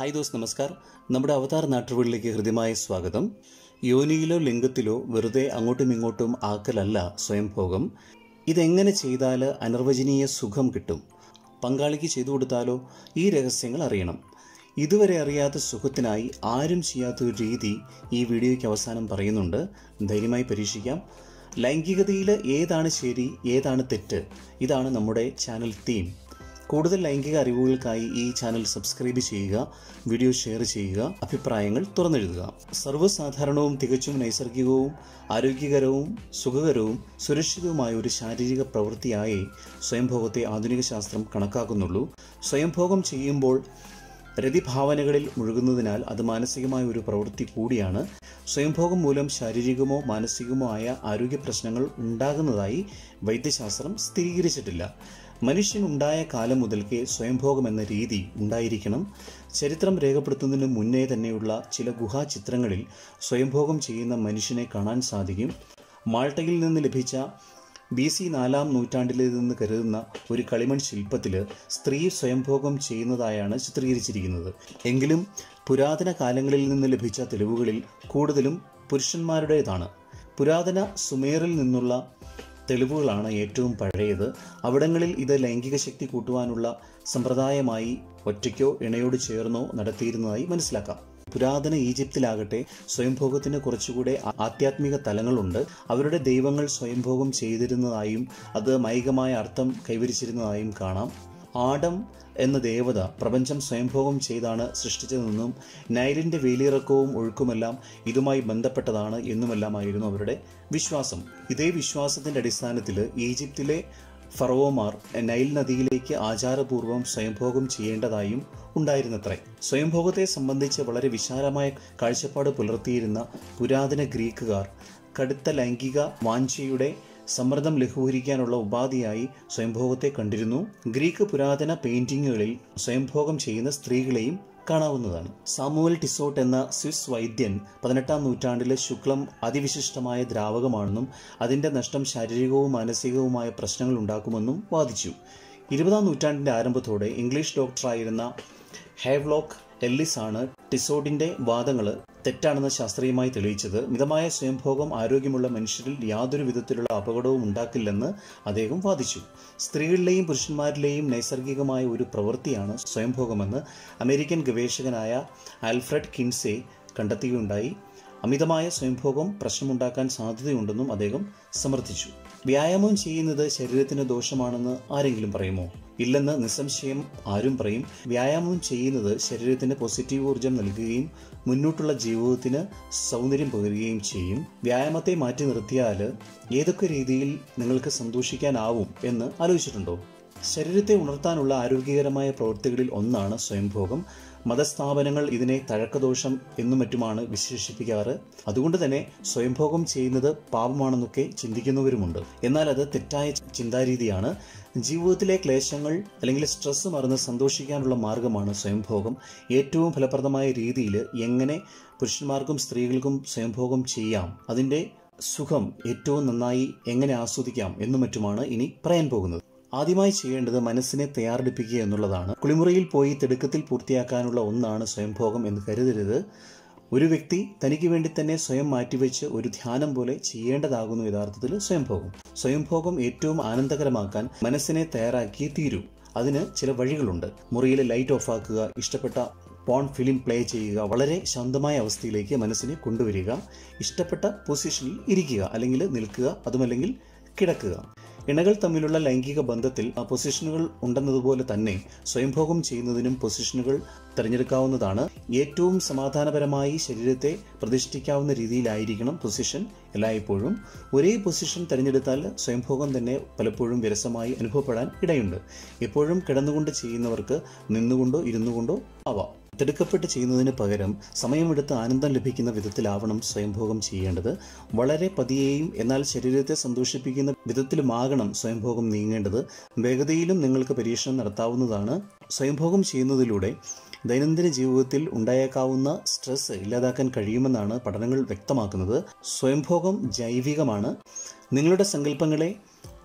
hi those നമസ്കാർ നമ്മുടെ അവതാർ നാട്ടുകളിലേക്ക് ഹൃദ്യമായ സ്വാഗതം യോനിയിലോ ലിംഗത്തിലോ വെറുതെ അങ്ങോട്ടും ഇങ്ങോട്ടും ആക്കലല്ല സ്വയംഭോഗം ഇതെങ്ങനെ ചെയ്താൽ അനിർവചനീയ സുഖം കിട്ടും പങ്കാളിക്ക് ചെയ്തു കൊടുത്താലോ ഈ രഹസ്യങ്ങൾ അറിയണം ഇതുവരെ അറിയാത്ത സുഖത്തിനായി ആരും ചെയ്യാത്ത ഒരു രീതി ഈ വീഡിയോയ്ക്ക് അവസാനം പറയുന്നുണ്ട് ധൈര്യമായി പരീക്ഷിക്കാം ലൈംഗികതയിൽ ഏതാണ് ശരി ഏതാണ് തെറ്റ് ഇതാണ് നമ്മുടെ ചാനൽ തീം കൂടുതൽ ലൈംഗിക അറിവുകൾക്കായി ഈ ചാനൽ സബ്സ്ക്രൈബ് ചെയ്യുക വീഡിയോ ഷെയർ ചെയ്യുക അഭിപ്രായങ്ങൾ തുറന്നെഴുതുക സർവ്വസാധാരണവും തികച്ചും നൈസർഗികവും ആരോഗ്യകരവും സുഖകരവും സുരക്ഷിതവുമായ ഒരു ശാരീരിക പ്രവൃത്തിയായി സ്വയംഭോഗത്തെ ആധുനിക ശാസ്ത്രം കണക്കാക്കുന്നുള്ളൂ സ്വയംഭോഗം ചെയ്യുമ്പോൾ രതിഭാവനകളിൽ മുഴുകുന്നതിനാൽ അത് മാനസികമായ ഒരു പ്രവൃത്തി കൂടിയാണ് സ്വയംഭോഗം മൂലം ശാരീരികമോ മാനസികമോ ആയ ആരോഗ്യ പ്രശ്നങ്ങൾ ഉണ്ടാകുന്നതായി വൈദ്യശാസ്ത്രം സ്ഥിരീകരിച്ചിട്ടില്ല മനുഷ്യൻ ഉണ്ടായ കാലം മുതൽക്കേ സ്വയംഭോഗം എന്ന രീതി ഉണ്ടായിരിക്കണം ചരിത്രം രേഖപ്പെടുത്തുന്നതിന് മുന്നേ തന്നെയുള്ള ചില ഗുഹാചിത്രങ്ങളിൽ സ്വയംഭോഗം ചെയ്യുന്ന മനുഷ്യനെ കാണാൻ സാധിക്കും മാൾട്ടയിൽ നിന്ന് ലഭിച്ച ബി സി നാലാം നൂറ്റാണ്ടിലേതെന്ന് കരുതുന്ന ഒരു കളിമൺ ശില്പത്തിൽ സ്ത്രീ സ്വയംഭോഗം ചെയ്യുന്നതായാണ് ചിത്രീകരിച്ചിരിക്കുന്നത് എങ്കിലും പുരാതന കാലങ്ങളിൽ നിന്ന് ലഭിച്ച തെളിവുകളിൽ കൂടുതലും പുരുഷന്മാരുടേതാണ് പുരാതന സുമേറിൽ നിന്നുള്ള തെളിവുകളാണ് ഏറ്റവും പഴയത് അവിടങ്ങളിൽ ഇത് ലൈംഗിക ശക്തി കൂട്ടുവാനുള്ള സമ്പ്രദായമായി ഒറ്റയ്ക്കോ ഇണയോട് ചേർന്നോ നടത്തിയിരുന്നതായി മനസ്സിലാക്കാം പുരാതന ഈജിപ്തിലാകട്ടെ സ്വയംഭോഗത്തിന് കുറച്ചുകൂടെ ആധ്യാത്മിക തലങ്ങളുണ്ട് അവരുടെ ദൈവങ്ങൾ സ്വയംഭോഗം ചെയ്തിരുന്നതായും അത് മൈകമായ അർത്ഥം കൈവരിച്ചിരുന്നതായും കാണാം ആഡം എന്ന ദേവത പ്രപഞ്ചം സ്വയംഭോഗം ചെയ്താണ് സൃഷ്ടിച്ചതെന്നും നൈലിൻ്റെ വേലിയിറക്കവും ഒഴുക്കുമെല്ലാം ഇതുമായി ബന്ധപ്പെട്ടതാണ് എന്നുമെല്ലാമായിരുന്നു അവരുടെ വിശ്വാസം ഇതേ വിശ്വാസത്തിൻ്റെ അടിസ്ഥാനത്തിൽ ഈജിപ്തിലെ ഫറവോമാർ നൈൽ നദിയിലേക്ക് ആചാരപൂർവ്വം സ്വയംഭോഗം ചെയ്യേണ്ടതായും ഉണ്ടായിരുന്നത്രേ സ്വയംഭോഗത്തെ സംബന്ധിച്ച് വളരെ വിശാലമായ കാഴ്ചപ്പാട് പുലർത്തിയിരുന്ന പുരാതന ഗ്രീക്കുകാർ കടുത്ത ലൈംഗിക വാഞ്ചയുടെ സമ്മർദ്ദം ലഘൂകരിക്കാനുള്ള ഉപാധിയായി സ്വയംഭോഗത്തെ കണ്ടിരുന്നു ഗ്രീക്ക് പുരാതന പെയിന്റിങ്ങുകളിൽ സ്വയംഭോഗം ചെയ്യുന്ന സ്ത്രീകളെയും കാണാവുന്നതാണ് സാമുവൽ ടിസോട്ട് എന്ന സ്വിസ് വൈദ്യൻ പതിനെട്ടാം നൂറ്റാണ്ടിലെ ശുക്ലം അതിവിശിഷ്ടമായ ദ്രാവകമാണെന്നും അതിൻ്റെ നഷ്ടം ശാരീരികവും മാനസികവുമായ പ്രശ്നങ്ങൾ ഉണ്ടാക്കുമെന്നും വാദിച്ചു ഇരുപതാം നൂറ്റാണ്ടിൻ്റെ ആരംഭത്തോടെ ഇംഗ്ലീഷ് ഡോക്ടറായിരുന്ന ഹേവ്ലോക്ക് എല്ലിസ് ആണ് ടിസോഡിൻ്റെ വാദങ്ങൾ തെറ്റാണെന്ന് ശാസ്ത്രീയമായി തെളിയിച്ചത് മിതമായ സ്വയംഭോഗം ആരോഗ്യമുള്ള മനുഷ്യരിൽ യാതൊരു വിധത്തിലുള്ള അപകടവും ഉണ്ടാക്കില്ലെന്ന് അദ്ദേഹം വാദിച്ചു സ്ത്രീകളിലെയും പുരുഷന്മാരിലെയും നൈസർഗികമായ ഒരു പ്രവൃത്തിയാണ് സ്വയംഭോഗമെന്ന് അമേരിക്കൻ ഗവേഷകനായ ആൽഫ്രഡ് കിൻസെ കണ്ടെത്തുകയുണ്ടായി അമിതമായ സ്വയംഭോഗം പ്രശ്നമുണ്ടാക്കാൻ സാധ്യതയുണ്ടെന്നും അദ്ദേഹം സമർത്ഥിച്ചു വ്യായാമം ചെയ്യുന്നത് ശരീരത്തിന് ദോഷമാണെന്ന് ആരെങ്കിലും പറയുമോ ഇല്ലെന്ന് നിസ്സംശയം ആരും പറയും വ്യായാമം ചെയ്യുന്നത് ശരീരത്തിന് പോസിറ്റീവ് ഊർജം നൽകുകയും മുന്നോട്ടുള്ള ജീവിതത്തിന് സൗന്ദര്യം പകരുകയും ചെയ്യും വ്യായാമത്തെ മാറ്റി നിർത്തിയാൽ ഏതൊക്കെ രീതിയിൽ നിങ്ങൾക്ക് സന്തോഷിക്കാനാവും എന്ന് ആലോചിച്ചിട്ടുണ്ടോ ശരീരത്തെ ഉണർത്താനുള്ള ആരോഗ്യകരമായ പ്രവൃത്തികളിൽ ഒന്നാണ് സ്വയംഭോഗം മതസ്ഥാപനങ്ങൾ ഇതിനെ തഴക്കദോഷം എന്നും മറ്റുമാണ് വിശേഷിപ്പിക്കാറ് അതുകൊണ്ട് തന്നെ സ്വയംഭോഗം ചെയ്യുന്നത് പാപമാണെന്നൊക്കെ ചിന്തിക്കുന്നവരുമുണ്ട് എന്നാൽ അത് തെറ്റായ ചിന്താരീതിയാണ് ജീവിതത്തിലെ ക്ലേശങ്ങൾ അല്ലെങ്കിൽ സ്ട്രെസ് മറന്ന് സന്തോഷിക്കാനുള്ള മാർഗമാണ് സ്വയംഭോഗം ഏറ്റവും ഫലപ്രദമായ രീതിയിൽ എങ്ങനെ പുരുഷന്മാർക്കും സ്ത്രീകൾക്കും സ്വയംഭോഗം ചെയ്യാം അതിൻ്റെ സുഖം ഏറ്റവും നന്നായി എങ്ങനെ ആസ്വദിക്കാം എന്നും മറ്റുമാണ് ഇനി പറയാൻ പോകുന്നത് ആദ്യമായി ചെയ്യേണ്ടത് മനസ്സിനെ തയ്യാറെടുപ്പിക്കുക എന്നുള്ളതാണ് കുളിമുറിയിൽ പോയി തിടുക്കത്തിൽ പൂർത്തിയാക്കാനുള്ള ഒന്നാണ് സ്വയംഭോഗം എന്ന് കരുതരുത് ഒരു വ്യക്തി തനിക്ക് വേണ്ടി തന്നെ സ്വയം മാറ്റിവെച്ച് ഒരു ധ്യാനം പോലെ ചെയ്യേണ്ടതാകുന്നു യഥാർത്ഥത്തിൽ സ്വയംഭോഗം സ്വയംഭോഗം ഏറ്റവും ആനന്ദകരമാക്കാൻ മനസ്സിനെ തയ്യാറാക്കിയേ തീരൂ അതിന് ചില വഴികളുണ്ട് മുറിയിലെ ലൈറ്റ് ഓഫ് ആക്കുക ഇഷ്ടപ്പെട്ട പോൺ ഫിലിം പ്ലേ ചെയ്യുക വളരെ ശാന്തമായ അവസ്ഥയിലേക്ക് മനസ്സിനെ കൊണ്ടുവരിക ഇഷ്ടപ്പെട്ട പൊസിഷനിൽ ഇരിക്കുക അല്ലെങ്കിൽ നിൽക്കുക അതുമല്ലെങ്കിൽ കിടക്കുക ഇണകൾ തമ്മിലുള്ള ലൈംഗിക ബന്ധത്തിൽ ആ പൊസിഷനുകൾ ഉണ്ടെന്നതുപോലെ തന്നെ സ്വയംഭോഗം ചെയ്യുന്നതിനും പൊസിഷനുകൾ തിരഞ്ഞെടുക്കാവുന്നതാണ് ഏറ്റവും സമാധാനപരമായി ശരീരത്തെ പ്രതിഷ്ഠിക്കാവുന്ന രീതിയിലായിരിക്കണം പൊസിഷൻ എല്ലായ്പ്പോഴും ഒരേ പൊസിഷൻ തിരഞ്ഞെടുത്താൽ സ്വയംഭോഗം തന്നെ പലപ്പോഴും വിരസമായി അനുഭവപ്പെടാൻ ഇടയുണ്ട് എപ്പോഴും കിടന്നുകൊണ്ട് ചെയ്യുന്നവർക്ക് നിന്നുകൊണ്ടോ ഇരുന്നുകൊണ്ടോ ആവാം തിടുക്കപ്പെട്ട് ചെയ്യുന്നതിന് പകരം സമയമെടുത്ത് ആനന്ദം ലഭിക്കുന്ന വിധത്തിലാവണം സ്വയംഭോഗം ചെയ്യേണ്ടത് വളരെ പതിയെയും എന്നാൽ ശരീരത്തെ സന്തോഷിപ്പിക്കുന്ന വിധത്തിലുമാകണം സ്വയംഭോഗം നീങ്ങേണ്ടത് വേഗതയിലും നിങ്ങൾക്ക് പരീക്ഷണം നടത്താവുന്നതാണ് സ്വയംഭോഗം ചെയ്യുന്നതിലൂടെ ദൈനംദിന ജീവിതത്തിൽ ഉണ്ടായേക്കാവുന്ന സ്ട്രെസ് ഇല്ലാതാക്കാൻ കഴിയുമെന്നാണ് പഠനങ്ങൾ വ്യക്തമാക്കുന്നത് സ്വയംഭോഗം ജൈവികമാണ് നിങ്ങളുടെ സങ്കല്പങ്ങളെ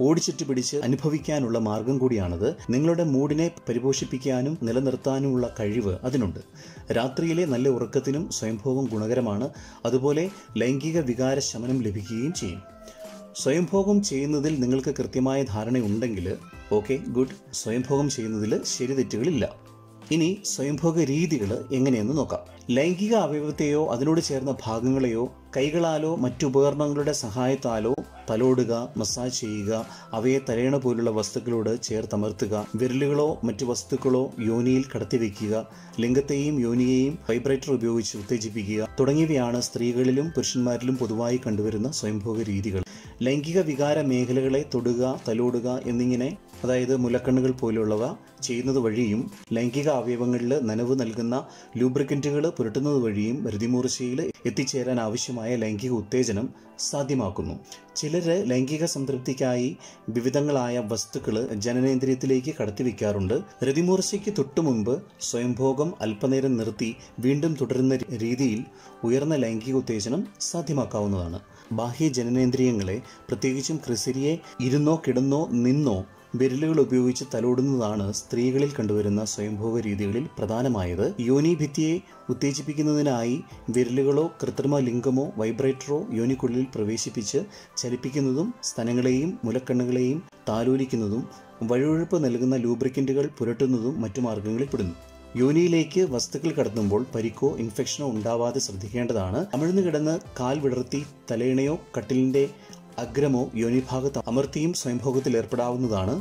ഓടിച്ചിട്ട് പിടിച്ച് അനുഭവിക്കാനുള്ള മാർഗം കൂടിയാണത് നിങ്ങളുടെ മൂഡിനെ പരിപോഷിപ്പിക്കാനും നിലനിർത്താനുമുള്ള കഴിവ് അതിനുണ്ട് രാത്രിയിലെ നല്ല ഉറക്കത്തിനും സ്വയംഭോഗം ഗുണകരമാണ് അതുപോലെ ലൈംഗിക വികാര ശമനം ലഭിക്കുകയും ചെയ്യും സ്വയംഭോഗം ചെയ്യുന്നതിൽ നിങ്ങൾക്ക് കൃത്യമായ ധാരണയുണ്ടെങ്കിൽ ഓക്കെ ഗുഡ് സ്വയംഭോഗം ചെയ്യുന്നതിൽ ശരി തെറ്റുകളില്ല ഇനി സ്വയംഭോഗ രീതികൾ എങ്ങനെയെന്ന് നോക്കാം ലൈംഗിക അവയവത്തെയോ അതിനോട് ചേർന്ന ഭാഗങ്ങളെയോ കൈകളാലോ മറ്റു ഉപകരണങ്ങളുടെ സഹായത്താലോ തലോടുക മസാജ് ചെയ്യുക അവയെ തലയണ പോലുള്ള വസ്തുക്കളോട് ചേർത്തമർത്തുക വിരലുകളോ മറ്റു വസ്തുക്കളോ യോനിയിൽ കടത്തിവെക്കുക ലിംഗത്തെയും യോനിയെയും വൈബ്രേറ്റർ ഉപയോഗിച്ച് ഉത്തേജിപ്പിക്കുക തുടങ്ങിയവയാണ് സ്ത്രീകളിലും പുരുഷന്മാരിലും പൊതുവായി കണ്ടുവരുന്ന സ്വയംഭോഗ രീതികൾ ലൈംഗിക വികാര മേഖലകളെ തൊടുക തലോടുക എന്നിങ്ങനെ അതായത് മുലക്കണ്ണുകൾ പോലുള്ളവ ചെയ്യുന്നത് വഴിയും ലൈംഗിക അവയവങ്ങളിൽ നനവ് നൽകുന്ന ലൂബ്രിക്കൻറ്റുകൾ പുരട്ടുന്നത് വഴിയും രതിമൂർച്ചയിൽ എത്തിച്ചേരാൻ ആവശ്യമായ ലൈംഗിക ഉത്തേജനം സാധ്യമാക്കുന്നു ചിലർ ലൈംഗിക സംതൃപ്തിക്കായി വിവിധങ്ങളായ വസ്തുക്കൾ ജനനേന്ദ്രിയത്തിലേക്ക് കടത്തിവെക്കാറുണ്ട് രതിമൂർച്ചയ്ക്ക് തൊട്ടു മുൻപ് സ്വയംഭോഗം അല്പനേരം നിർത്തി വീണ്ടും തുടരുന്ന രീതിയിൽ ഉയർന്ന ലൈംഗിക ഉത്തേജനം സാധ്യമാക്കാവുന്നതാണ് ബാഹ്യ ജനനേന്ദ്രിയങ്ങളെ പ്രത്യേകിച്ചും ക്രിസരിയെ ഇരുന്നോ കിടന്നോ നിന്നോ വിരലുകൾ ഉപയോഗിച്ച് തലോടുന്നതാണ് സ്ത്രീകളിൽ കണ്ടുവരുന്ന സ്വയംഭോഗ രീതികളിൽ പ്രധാനമായത് യോനിഭിത്തിയെ ഉത്തേജിപ്പിക്കുന്നതിനായി വിരലുകളോ കൃത്രിമ ലിംഗമോ വൈബ്രേറ്ററോ യോനിക്കുള്ളിൽ പ്രവേശിപ്പിച്ച് ചലിപ്പിക്കുന്നതും സ്തനങ്ങളെയും മുലക്കണ്ണുകളെയും താലോലിക്കുന്നതും വഴുവഴുപ്പ് നൽകുന്ന ലൂബ്രിക്കൻറ്റുകൾ പുരട്ടുന്നതും മറ്റു മാർഗങ്ങളിൽ പെടുന്നു യോനിയിലേക്ക് വസ്തുക്കൾ കടത്തുമ്പോൾ പരിക്കോ ഇൻഫെക്ഷനോ ഉണ്ടാവാതെ ശ്രദ്ധിക്കേണ്ടതാണ് അമിഴ്ന്നു കിടന്ന് കാൽ വിടർത്തി തലയിണയോ കട്ടിലിന്റെ അഗ്രമോ യോനിഭാഗത്ത് അമർത്തിയും സ്വയംഭോഗത്തിൽ ഏർപ്പെടാവുന്നതാണ്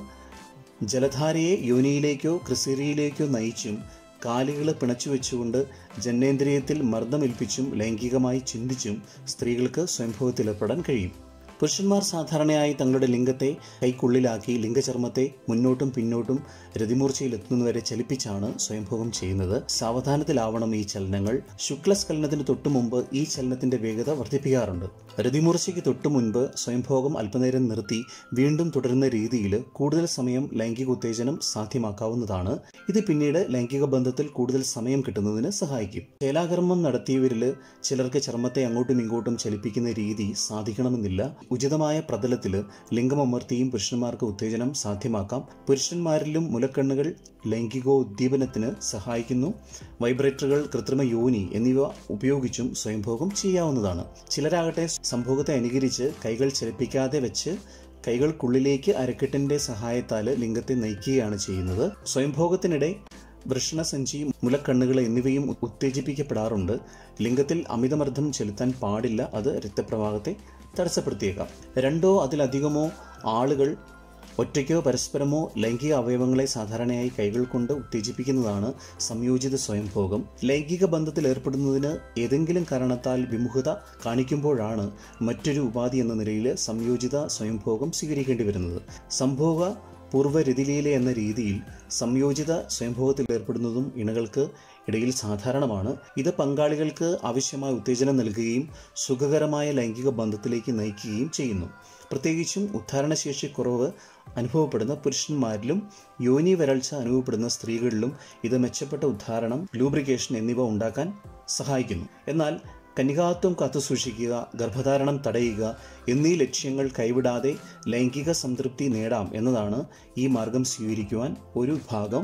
ജലധാരയെ യോനിയിലേക്കോ ക്രിസീറിയിലേക്കോ നയിച്ചും കാലുകൾ പിണച്ചു വെച്ചുകൊണ്ട് ജനേന്ദ്രിയത്തിൽ മർദ്ദമേൽപ്പിച്ചും ലൈംഗികമായി ചിന്തിച്ചും സ്ത്രീകൾക്ക് സ്വയംഭോഗത്തിൽ ഏർപ്പെടാൻ കഴിയും പുരുഷന്മാർ സാധാരണയായി തങ്ങളുടെ ലിംഗത്തെ കൈക്കുള്ളിലാക്കി ലിംഗചർമ്മത്തെ മുന്നോട്ടും പിന്നോട്ടും രതിമൂർച്ചയിലെത്തുന്നതുവരെ ചലിപ്പിച്ചാണ് സ്വയംഭോഗം ചെയ്യുന്നത് സാവധാനത്തിലാവണം ഈ ചലനങ്ങൾ ശുക്ലസ്ഖലനത്തിന് തൊട്ടു മുമ്പ് ഈ ചലനത്തിന്റെ വേഗത വർദ്ധിപ്പിക്കാറുണ്ട് രതിമൂർച്ചയ്ക്ക് തൊട്ടു മുൻപ് സ്വയംഭോഗം അല്പനേരം നിർത്തി വീണ്ടും തുടരുന്ന രീതിയിൽ കൂടുതൽ സമയം ലൈംഗിക ഉത്തേജനം സാധ്യമാക്കാവുന്നതാണ് ഇത് പിന്നീട് ലൈംഗിക ബന്ധത്തിൽ കൂടുതൽ സമയം കിട്ടുന്നതിന് സഹായിക്കും ശേലാകർമ്മം നടത്തിയവരിൽ ചിലർക്ക് ചർമ്മത്തെ അങ്ങോട്ടും ഇങ്ങോട്ടും ചലിപ്പിക്കുന്ന രീതി സാധിക്കണമെന്നില്ല ഉചിതമായ പ്രതലത്തിൽ ലിംഗമമർത്തിയും പുരുഷന്മാർക്ക് ഉത്തേജനം സാധ്യമാക്കാം പുരുഷന്മാരിലും മുലക്കണ്ണുകൾ ലൈംഗികോദ്ദീപനത്തിന് സഹായിക്കുന്നു വൈബ്രേറ്ററുകൾ കൃത്രിമ യോനി എന്നിവ ഉപയോഗിച്ചും സ്വയംഭോഗം ചെയ്യാവുന്നതാണ് ചിലരാകട്ടെ സംഭോഗത്തെ അനുകരിച്ച് കൈകൾ ചലിപ്പിക്കാതെ വെച്ച് കൈകൾക്കുള്ളിലേക്ക് അരക്കെട്ടിന്റെ സഹായത്താൽ ലിംഗത്തെ നയിക്കുകയാണ് ചെയ്യുന്നത് സ്വയംഭോഗത്തിനിടെ വൃഷണസഞ്ചി മുലക്കണ്ണുകൾ എന്നിവയും ഉത്തേജിപ്പിക്കപ്പെടാറുണ്ട് ലിംഗത്തിൽ അമിതമർദ്ദം ചെലുത്താൻ പാടില്ല അത് രക്തപ്രവാഹത്തെ തടസ്സപ്പെടുത്തിയേക്കാം രണ്ടോ അതിലധികമോ ആളുകൾ ഒറ്റയ്ക്കോ പരസ്പരമോ ലൈംഗിക അവയവങ്ങളെ സാധാരണയായി കൈകൾ കൊണ്ട് ഉത്തേജിപ്പിക്കുന്നതാണ് സംയോജിത സ്വയംഭോഗം ലൈംഗിക ബന്ധത്തിൽ ഏർപ്പെടുന്നതിന് ഏതെങ്കിലും കാരണത്താൽ വിമുഖത കാണിക്കുമ്പോഴാണ് മറ്റൊരു ഉപാധി എന്ന നിലയിൽ സംയോജിത സ്വയംഭോഗം സ്വീകരിക്കേണ്ടി വരുന്നത് സംഭോഗ പൂർവ്വരതിലീല എന്ന രീതിയിൽ സംയോജിത സ്വയംഭോഗത്തിൽ ഏർപ്പെടുന്നതും ഇണകൾക്ക് ഇടയിൽ സാധാരണമാണ് ഇത് പങ്കാളികൾക്ക് ആവശ്യമായ ഉത്തേജനം നൽകുകയും സുഖകരമായ ലൈംഗിക ബന്ധത്തിലേക്ക് നയിക്കുകയും ചെയ്യുന്നു പ്രത്യേകിച്ചും ഉദ്ധാരണശേഷി കുറവ് അനുഭവപ്പെടുന്ന പുരുഷന്മാരിലും യോനി വരൾച്ച അനുഭവപ്പെടുന്ന സ്ത്രീകളിലും ഇത് മെച്ചപ്പെട്ട ഉദ്ധാരണം ലൂബ്രിക്കേഷൻ എന്നിവ ഉണ്ടാക്കാൻ സഹായിക്കുന്നു എന്നാൽ കന്യകാത്വം കാത്തുസൂക്ഷിക്കുക ഗർഭധാരണം തടയുക എന്നീ ലക്ഷ്യങ്ങൾ കൈവിടാതെ ലൈംഗിക സംതൃപ്തി നേടാം എന്നതാണ് ഈ മാർഗം സ്വീകരിക്കുവാൻ ഒരു ഭാഗം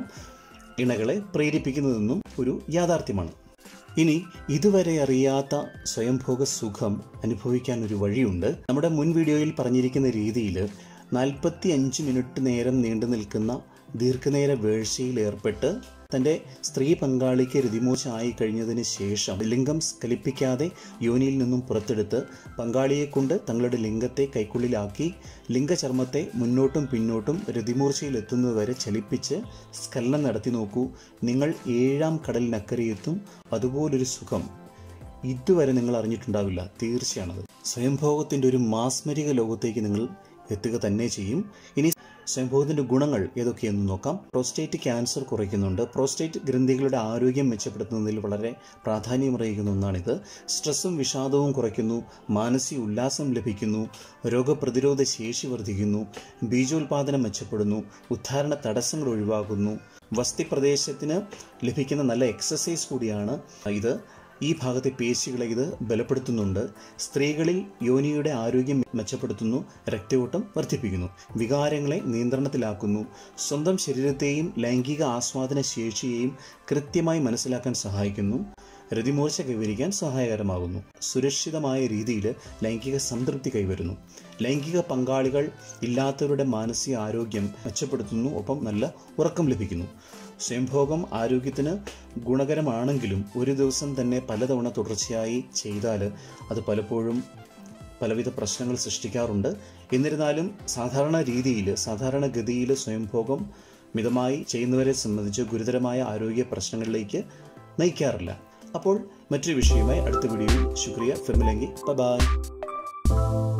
ഇണകളെ പ്രേരിപ്പിക്കുന്നതെന്നും ഒരു യാഥാർത്ഥ്യമാണ് ഇനി ഇതുവരെ അറിയാത്ത സ്വയംഭോഗ സുഖം അനുഭവിക്കാൻ ഒരു വഴിയുണ്ട് നമ്മുടെ മുൻ വീഡിയോയിൽ പറഞ്ഞിരിക്കുന്ന രീതിയിൽ നാൽപ്പത്തി അഞ്ച് മിനിറ്റ് നേരം നീണ്ടു നിൽക്കുന്ന ദീർഘനേര വേഴ്ചയിൽ ഏർപ്പെട്ട് തൻ്റെ സ്ത്രീ പങ്കാളിക്ക് രതിമോശ ആയി കഴിഞ്ഞതിന് ശേഷം ലിംഗം സ്കലിപ്പിക്കാതെ യോനിയിൽ നിന്നും പുറത്തെടുത്ത് പങ്കാളിയെ കൊണ്ട് തങ്ങളുടെ ലിംഗത്തെ കൈക്കുള്ളിലാക്കി ലിംഗചർമ്മത്തെ മുന്നോട്ടും പിന്നോട്ടും രതിമൂർച്ചയിൽ എത്തുന്നതുവരെ ചലിപ്പിച്ച് സ്ഖലനം നടത്തി നോക്കൂ നിങ്ങൾ ഏഴാം കടലിനക്കരയെത്തും അതുപോലൊരു സുഖം ഇതുവരെ നിങ്ങൾ അറിഞ്ഞിട്ടുണ്ടാവില്ല തീർച്ചയാണത് സ്വയംഭോഗത്തിൻ്റെ ഒരു മാസ്മരിക ലോകത്തേക്ക് നിങ്ങൾ എത്തുക തന്നെ ചെയ്യും ഇനി സ്വയംഭോഗത്തിൻ്റെ ഗുണങ്ങൾ ഏതൊക്കെയെന്ന് നോക്കാം പ്രോസ്റ്റേറ്റ് ക്യാൻസർ കുറയ്ക്കുന്നുണ്ട് പ്രോസ്റ്റേറ്റ് ഗ്രന്ഥികളുടെ ആരോഗ്യം മെച്ചപ്പെടുത്തുന്നതിൽ വളരെ പ്രാധാന്യമറിയിക്കുന്ന ഒന്നാണിത് സ്ട്രെസ്സും വിഷാദവും കുറയ്ക്കുന്നു മാനസിക ഉല്ലാസം ലഭിക്കുന്നു രോഗപ്രതിരോധ ശേഷി വർദ്ധിക്കുന്നു ബീജോൽപാദനം മെച്ചപ്പെടുന്നു ഉദ്ധാരണ തടസ്സങ്ങൾ ഒഴിവാക്കുന്നു വസ്തി പ്രദേശത്തിന് ലഭിക്കുന്ന നല്ല എക്സസൈസ് കൂടിയാണ് ഇത് ഈ ഭാഗത്തെ പേശികളെ ഇത് ബലപ്പെടുത്തുന്നുണ്ട് സ്ത്രീകളിൽ യോനിയുടെ ആരോഗ്യം മെച്ചപ്പെടുത്തുന്നു രക്തയോട്ടം വർദ്ധിപ്പിക്കുന്നു വികാരങ്ങളെ നിയന്ത്രണത്തിലാക്കുന്നു സ്വന്തം ശരീരത്തെയും ലൈംഗിക ആസ്വാദന ശേഷിയെയും കൃത്യമായി മനസ്സിലാക്കാൻ സഹായിക്കുന്നു രതിമൂർച്ച കൈവരിക്കാൻ സഹായകരമാകുന്നു സുരക്ഷിതമായ രീതിയിൽ ലൈംഗിക സംതൃപ്തി കൈവരുന്നു ലൈംഗിക പങ്കാളികൾ ഇല്ലാത്തവരുടെ മാനസിക ആരോഗ്യം മെച്ചപ്പെടുത്തുന്നു ഒപ്പം നല്ല ഉറക്കം ലഭിക്കുന്നു സ്വയംഭോഗം ആരോഗ്യത്തിന് ഗുണകരമാണെങ്കിലും ഒരു ദിവസം തന്നെ പലതവണ തുടർച്ചയായി ചെയ്താൽ അത് പലപ്പോഴും പലവിധ പ്രശ്നങ്ങൾ സൃഷ്ടിക്കാറുണ്ട് എന്നിരുന്നാലും സാധാരണ രീതിയിൽ സാധാരണഗതിയിൽ സ്വയംഭോഗം മിതമായി ചെയ്യുന്നവരെ സംബന്ധിച്ച് ഗുരുതരമായ ആരോഗ്യ പ്രശ്നങ്ങളിലേക്ക് നയിക്കാറില്ല അപ്പോൾ മറ്റൊരു വിഷയമായി അടുത്ത വീഡിയോയിൽ ശുക്രിയ ഫിർമിലെങ്കി ബൈ